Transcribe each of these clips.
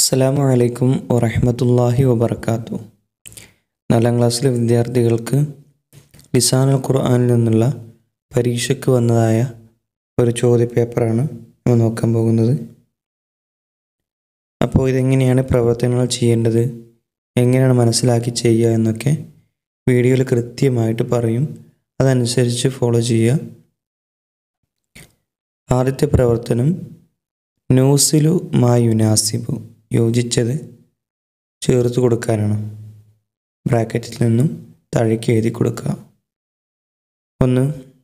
അസ്സലാമു അലൈക്കും വറഹ്മത്തുള്ളാഹി വബർക്കാത്തു നാലാം ക്ലാസ്സിലെ വിദ്യാർത്ഥികൾക്ക് ലിസാനുൽ ഖുർആനിൽ നിന്നുള്ള പരീക്ഷയ്ക്ക് വന്നതായ ഒരു ചോദ്യപേപ്പറാണ് നമ്മൾ നോക്കാൻ പോകുന്നത് അപ്പോൾ ഇതെങ്ങനെയാണ് പ്രവർത്തനങ്ങൾ ചെയ്യേണ്ടത് എങ്ങനെയാണ് മനസ്സിലാക്കി ചെയ്യുക എന്നൊക്കെ വീഡിയോയിൽ കൃത്യമായിട്ട് പറയും അതനുസരിച്ച് ഫോളോ ചെയ്യുക ആദ്യത്തെ പ്രവർത്തനം ന്യൂസിലു മാ യുനാസിബു യോജിച്ചത് ചേർത്ത് കൊടുക്കാനാണ് ബ്രാക്കറ്റിൽ നിന്നും താഴേക്ക് എഴുതി കൊടുക്കുക ഒന്ന്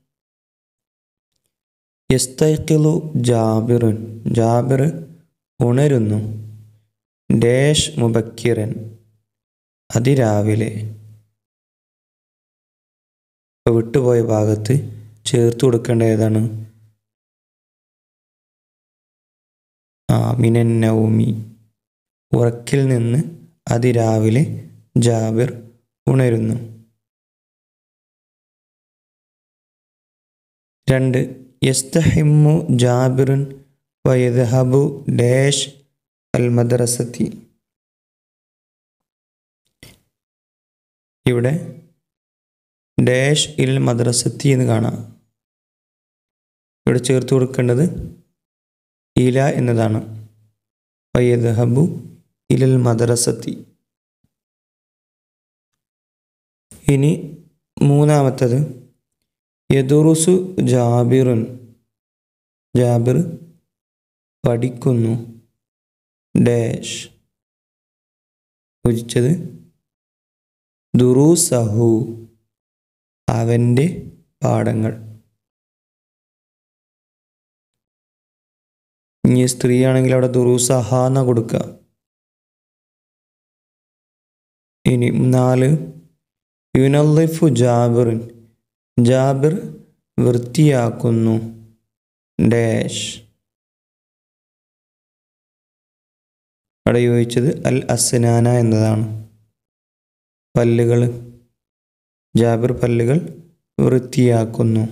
യസ്തൈക്കിലു ജാബിറുൻ ജാബിർ ഉണരുന്നു ഡേഷ് മുബക്കിറൻ അതിരാവിലെ ഇപ്പോൾ വിട്ടുപോയ ഭാഗത്ത് ചേർത്ത് കൊടുക്കേണ്ട ഏതാണ് ആ മിനൻ നൗമി ഉറക്കിൽ നിന്ന് അതിരാവിലെ ജാബിർ ഉണരുന്നു രണ്ട് യസ്തഹിമ്മു ജാബിറുൻ വയദ്ഹബു ഡേഷ് അൽ മദ്രസത്തി ഇവിടെ ഡേഷ് ഇൽ മദ്രസത്തി എന്ന് കാണാം ഇവിടെ ചേർത്ത് കൊടുക്കേണ്ടത് ഇല എന്നതാണ് വയദ്ഹബു ഇലൽ മദ്രസത്തി ഇനി മൂന്നാമത്തത് യദുറുസു ജാബിറുൻ ജാബിർ പഠിക്കുന്നു ഡാഷ് യോജിച്ചത് ദുറൂസഹു അവൻ്റെ പാഠങ്ങൾ ഇനി സ്ത്രീ ആണെങ്കിൽ അവിടെ ദുറൂസഹ എന്ന കൊടുക്കുക ഇനി നാല് യുനല്ലിഫു ജാബിറിൻ ജാബിർ വൃത്തിയാക്കുന്നു ഡാഷ് അവിടെ ചോദിച്ചത് അൽ അസ്നാന എന്നതാണ് പല്ലുകൾ ജാബിർ പല്ലുകൾ വൃത്തിയാക്കുന്നു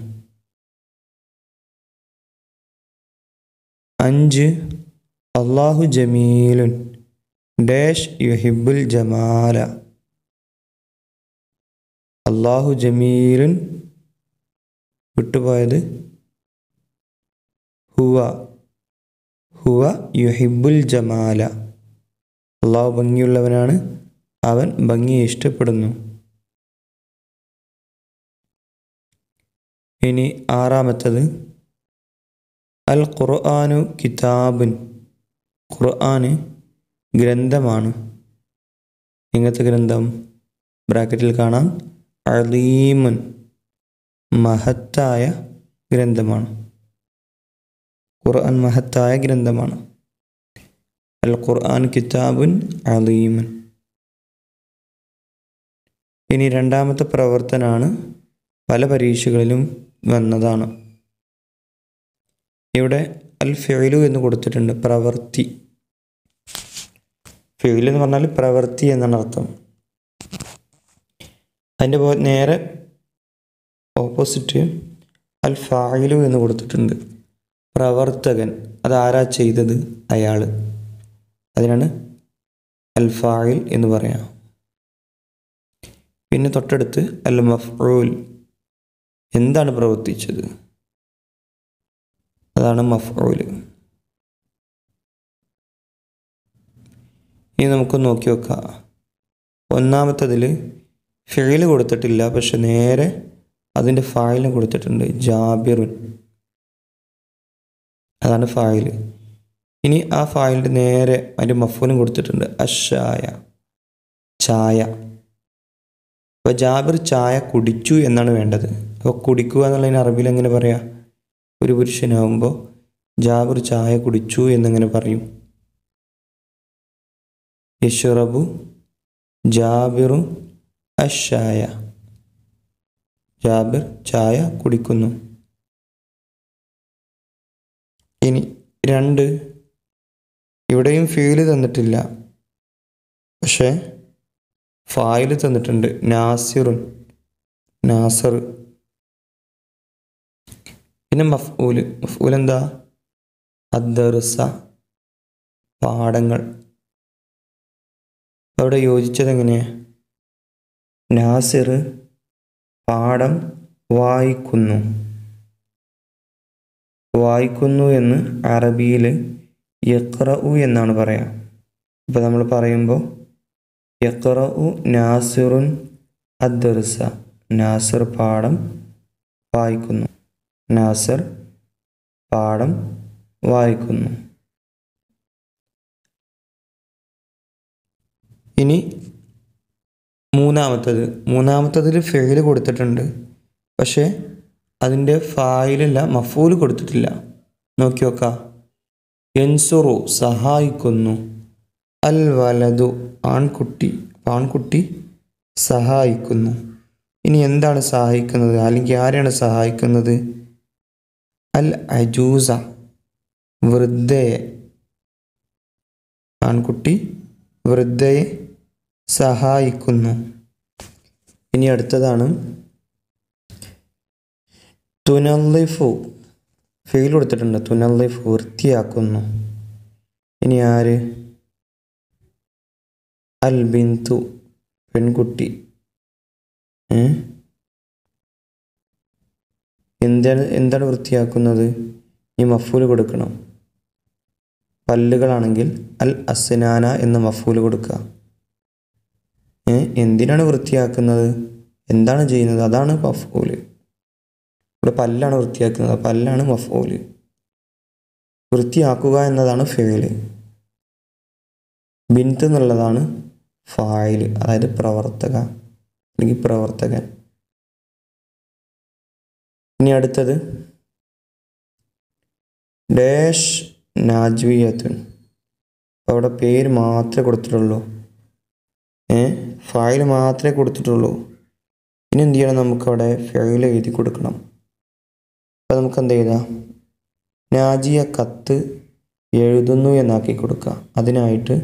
അഞ്ച് അള്ളാഹു ജമീലുൻ ഡാഷ് യുഹിബുൽ ജമാല അള്ളാഹു ജമീലുൻ വിട്ടുപോയത് ഹുവ ഹുവ യുഹിബുൽ ജമാല അള്ളാഹു ഭംഗിയുള്ളവനാണ് അവൻ ഭംഗിയെ ഇഷ്ടപ്പെടുന്നു ഇനി ആറാമത്തത് അൽ ഖുർആാനു കിതാബുൻ ഖുർആന് ഗ്രന്ഥമാണ് എങ്ങനത്തെ ഗ്രന്ഥം ബ്രാക്കറ്റിൽ കാണാം അലീമുൻ മഹത്തായ ഗ്രന്ഥമാണ് ഖുർആൻ മഹത്തായ ഗ്രന്ഥമാണ് അൽ ഖുർആൻ കിതാബുൻ അലീമുൻ ഇനി രണ്ടാമത്തെ പ്രവർത്തനമാണ് പല പരീക്ഷകളിലും വന്നതാണ് ഇവിടെ അൽ ഫെയിലു എന്ന് കൊടുത്തിട്ടുണ്ട് പ്രവൃത്തി ഫെയിൽ എന്ന് പറഞ്ഞാൽ പ്രവൃത്തി എന്നാണ് അർത്ഥം അതിൻ്റെ പോ നേരെ ഓപ്പോസിറ്റ് അൽ ഫായിലു എന്ന് കൊടുത്തിട്ടുണ്ട് പ്രവർത്തകൻ അതാരാ ചെയ്തത് അയാൾ അതിനാണ് അൽ ഫായിൽ എന്ന് പറയാം പിന്നെ തൊട്ടടുത്ത് അൽ മഫ്റൂൽ എന്താണ് പ്രവർത്തിച്ചത് അതാണ് മഫ്ഊല് ഇനി നമുക്ക് നോക്കി വെക്കാം ഒന്നാമത്തതിൽ ഫെയിൽ കൊടുത്തിട്ടില്ല പക്ഷെ നേരെ അതിൻ്റെ ഫായിലും കൊടുത്തിട്ടുണ്ട് ജാബിറുൻ അതാണ് ഫായിൽ ഇനി ആ ഫായിലിൻ്റെ നേരെ അതിൻ്റെ മഫൂലും കൊടുത്തിട്ടുണ്ട് അഷായ ചായ അപ്പോൾ ജാബിർ ചായ കുടിച്ചു എന്നാണ് വേണ്ടത് അപ്പോൾ കുടിക്കുക എന്നുള്ളതിന് അറബിയിൽ എങ്ങനെ പറയാം ഒരു പുരുഷനാവുമ്പോൾ ജാബിർ ചായ കുടിച്ചു എന്നിങ്ങനെ പറയും യഷറബു ജാബിറു അഷായ ജാബിർ ചായ കുടിക്കുന്നു ഇനി രണ്ട് ഇവിടെയും ഫീല് തന്നിട്ടില്ല പക്ഷേ ഫായിൽ തന്നിട്ടുണ്ട് നാസിറുൻ നാസർ പിന്നെ മഫ്ഊല് മഫ്ഊൽ എന്താ അദ്ദർസ പാഠങ്ങൾ അവിടെ യോജിച്ചത് എങ്ങനെയാ നാസിർ പാഠം വായിക്കുന്നു വായിക്കുന്നു എന്ന് അറബിയിൽ യക്റഉ എന്നാണ് പറയാം ഇപ്പോൾ നമ്മൾ പറയുമ്പോൾ യക്റഉ നാസിറുൻ അദ്ദർസ നാസിർ പാഠം വായിക്കുന്നു നാസിർ പാഠം വായിക്കുന്നു ഇനി മൂന്നാമത്തത് മൂന്നാമത്തതിൽ ഫെയിൽ കൊടുത്തിട്ടുണ്ട് പക്ഷേ അതിൻ്റെ ഫായിലല്ല മഫൂൽ കൊടുത്തിട്ടില്ല നോക്കി നോക്കാം എൻസുറു സഹായിക്കുന്നു അൽ വലതു ആൺകുട്ടി ആൺകുട്ടി സഹായിക്കുന്നു ഇനി എന്താണ് സഹായിക്കുന്നത് അല്ലെങ്കിൽ ആരെയാണ് സഹായിക്കുന്നത് അൽ അജൂസ വൃദ്ധയെ ആൺകുട്ടി വൃദ്ധയെ സഹായിക്കുന്നു ഇനി അടുത്തതാണ് തുനല്ലിഫു ഫെയിൽ കൊടുത്തിട്ടുണ്ട് തുനല്ലിഫ് വൃത്തിയാക്കുന്നു ഇനി ആര് അൽ ബിന്തു പെൺകുട്ടി ഏ? എന്താണ് എന്താണ് വൃത്തിയാക്കുന്നത് ഈ മഫൂല് കൊടുക്കണം പല്ലുകളാണെങ്കിൽ അൽ അസ്നാന എന്ന മഫൂല് കൊടുക്കുക ഏ എന്തിനാണ് വൃത്തിയാക്കുന്നത് എന്താണ് ചെയ്യുന്നത് അതാണ് മഫൂല് ഇവിടെ പല്ലാണ് വൃത്തിയാക്കുന്നത് പല്ലാണ് മഫൂല് വൃത്തിയാക്കുക എന്നതാണ് ഫേല് ബിന്ത് എന്നുള്ളതാണ് ഫായില് അതായത് പ്രവർത്തക അല്ലെങ്കിൽ പ്രവർത്തകൻ ഇനി അടുത്തത് ഡാഷ് നാജ്വിയത്തുൻ അപ്പോൾ അവിടെ പേര് മാത്രമേ കൊടുത്തിട്ടുള്ളൂ ഏ ഫയൽ മാത്രമേ കൊടുത്തിട്ടുള്ളൂ ഇനി എന്ത് ചെയ്യണം നമുക്കവിടെ ഫയൽ എഴുതി കൊടുക്കണം അപ്പോൾ നമുക്ക് എന്ത് ചെയ്താം നാജിയ കത്ത് എഴുതുന്നു എന്നാക്കി കൊടുക്കുക അതിനായിട്ട്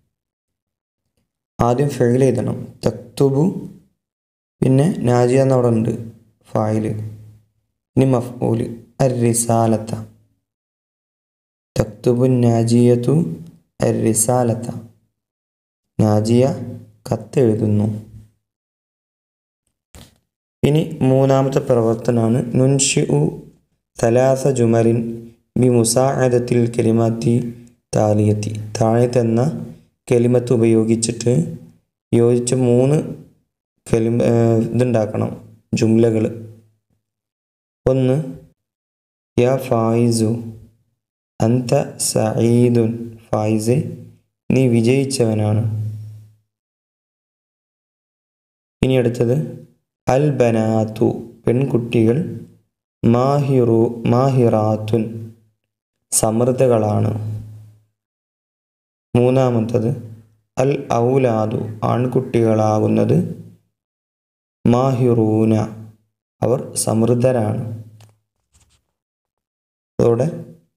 ആദ്യം ഫെയിൽ എഴുതണം തക്തുബു പിന്നെ നാജിയ എന്നവിടെ ഉണ്ട് ഫായില് ഇനി മഫ്ഊല് അരിസാലത്ത തക്തുബു നാജിയത്തു അരിസാലത്ത നാജിയ കത്തെഴുതുന്നു ഇനി മൂന്നാമത്തെ പ്രവർത്തനമാണ് നുൻഷി ഉ തലാസ ജുമലിൻ ബി മുസാഅദത്തിൽ കെലിമാത്തി താലിയത്തി താഴെ തന്ന കെലിമത്ത് ഉപയോഗിച്ചിട്ട് യോജിച്ച മൂന്ന് കെലിമ ഏർ ഇതുണ്ടാക്കണം ജുംലകൾ ഒന്ന് യാ ഫായിസു അന്ത സഈദുൻ ഫായിസെ നീ വിജയിച്ചവനാണ് ഇനി അടുത്തത് അൽ ബനാത്തു പെൺകുട്ടികൾ മാഹിറു മാഹിറാത്തുൻ സമൃദ്ധകളാണ് മൂന്നാമത്തത് അൽ ഔലാദു ആൺകുട്ടികളാകുന്നത് മാഹിറൂന അവർ സമൃദ്ധരാണ് അതോടെ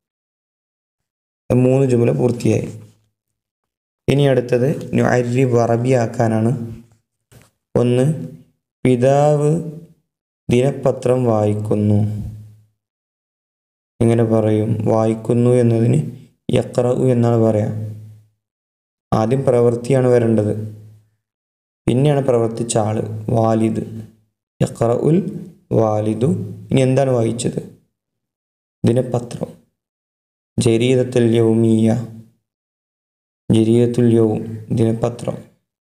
മൂന്ന് ജുമല പൂർത്തിയായി ഇനി അടുത്തത് അരി വറബിയാക്കാനാണ് ഒന്ന് പിതാവ് ദിനപത്രം വായിക്കുന്നു എങ്ങനെ പറയും വായിക്കുന്നു എന്നതിന് യക്റഉ എന്നാണ് പറയാം ആദ്യം പ്രവൃത്തിയാണ് വരേണ്ടത് പിന്നെയാണ് പ്രവർത്തിച്ച ആള് വാലിദ് യക്റഉൽ വാലിദു ഇനി എന്താണ് വായിച്ചത് ദിനപത്രം ജരീദത്തുൽ യൗമിയ ജരീദത്തുൽ യൗം ദിനപത്രം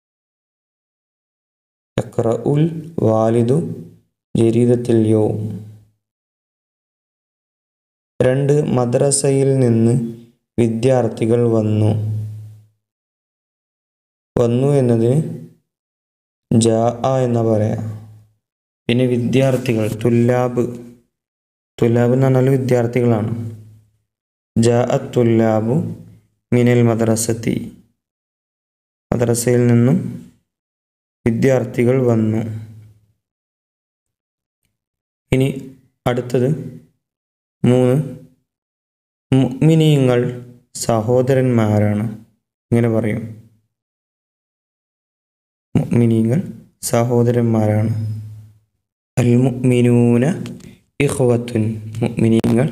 യക്റഉൽ വാലിദു ജരീദത്തുൽ യൗം രണ്ട് മദ്രസയിൽ നിന്ന് വിദ്യാർത്ഥികൾ വന്നു വന്നു എന്നതിന് ജാ എന്ന് പറയാം പിന്നെ വിദ്യാർത്ഥികൾ തുല്ലാബ് തുല്ലാബ് എന്ന് പറഞ്ഞാൽ വിദ്യാർത്ഥികളാണ് ജാ തുല്ലാബു മിനൽ മദ്രസത്തി മദ്രസയിൽ നിന്നും വിദ്യാർത്ഥികൾ വന്നു ഇനി അടുത്തത് മൂന്ന് മുഅ്മിനീങ്ങൾ സഹോദരന്മാരാണ് ഇങ്ങനെ പറയും മുഅ്മിനീങ്ങൾ സഹോദരന്മാരാണ് അൽ മുഅ്മിനൂന ഇഖ്വത്തുൻ മുഅ്മിനീങ്ങൾ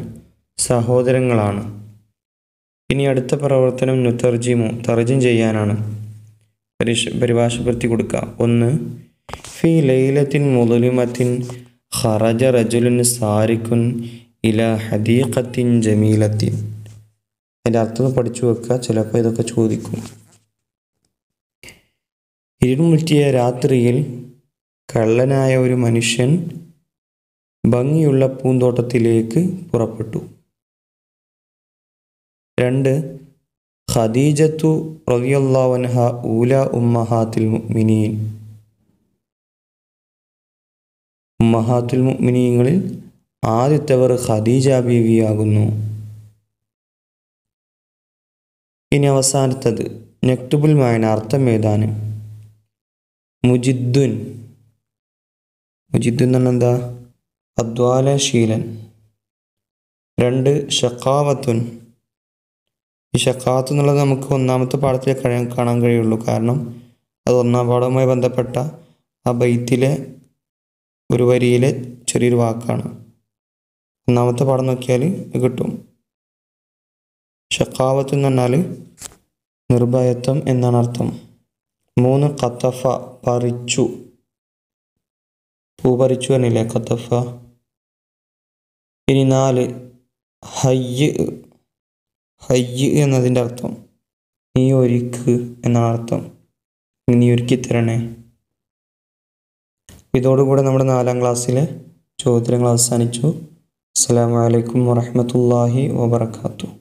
സഹോദരങ്ങളാണ് ഇനി അടുത്ത പ്രവർത്തനം നുതർജിമു തർജിം ചെയ്യാനാണ് പരിഷ പരിഭാഷപ്പെടുത്തി കൊടുക്കാം ഒന്ന് ഫി ലൈലത്തിൻ മുതലുമത്തിൻ ഖറജ റജുലുൻ സാരിക്കുൻ ഇല ഹദീഖത്തിൻ ജമീലത്തിൻ അതിൻ്റെ അർത്ഥം പഠിച്ചു വെക്കുക ചിലപ്പോൾ ഇതൊക്കെ ചോദിക്കും ഇരുമുറ്റിയ രാത്രിയിൽ കള്ളനായ ഒരു മനുഷ്യൻ ഭംഗിയുള്ള പൂന്തോട്ടത്തിലേക്ക് പുറപ്പെട്ടു രണ്ട് ഖദീജത്തു റളിയല്ലാഹുഅൻഹ ഊല ഉമ്മഹാത്തിൽ മുഅ്മിനീൻ ഉമ്മഹാത്തുൽ മുഅ്മിനീങ്ങളിൽ ആദ്യത്തവർ ഖദീജ ബീവിയാകുന്നു ഇനി അവസാനത്തത് നെക്ടുബുൽ മായന അർത്ഥം ഏതാണ് മുജിദ്ദുൻ മുജിദ്ദുൻ എന്ന് പറഞ്ഞാൽ എന്താ അദ്വാലശീലൻ രണ്ട് ഷക്കാവത്തുൻ ഈ ഷക്കാത്ത് എന്നുള്ളത് നമുക്ക് ഒന്നാമത്തെ പാഠത്തിൽ കഴിയാൻ കാണാൻ കഴിയുള്ളൂ കാരണം അത് ഒന്നാം പാഠവുമായി ബന്ധപ്പെട്ട ആ ബൈത്തിലെ ഒരു വരിയിലെ ചെറിയൊരു വാക്കാണ് ഒന്നാമത്തെ പാഠം നോക്കിയാൽ ഇത് കിട്ടും ഷക്കാവത്ത് എന്ന് പറഞ്ഞാൽ നിർഭയത്വം എന്നാണ് അർത്ഥം മൂന്ന് കത്തഫ പറിച്ചു പൂ പറിച്ചു എന്നില്ലേ കത്തഫ ഇനി നാല് ഹയ്യ് ഹയ്യ് എന്നതിൻ്റെ അർത്ഥം നീ ഒരുക്ക് എന്നാണ് അർത്ഥം നീ ഒരുക്കി തരണേ ഇതോടുകൂടെ നമ്മുടെ നാലാം ക്ലാസ്സിലെ ചോദ്യങ്ങൾ അവസാനിച്ചു അസ്സാം വലൈക്കും വാഹമത്തല്ലാഹി വാബർക്കാത്തു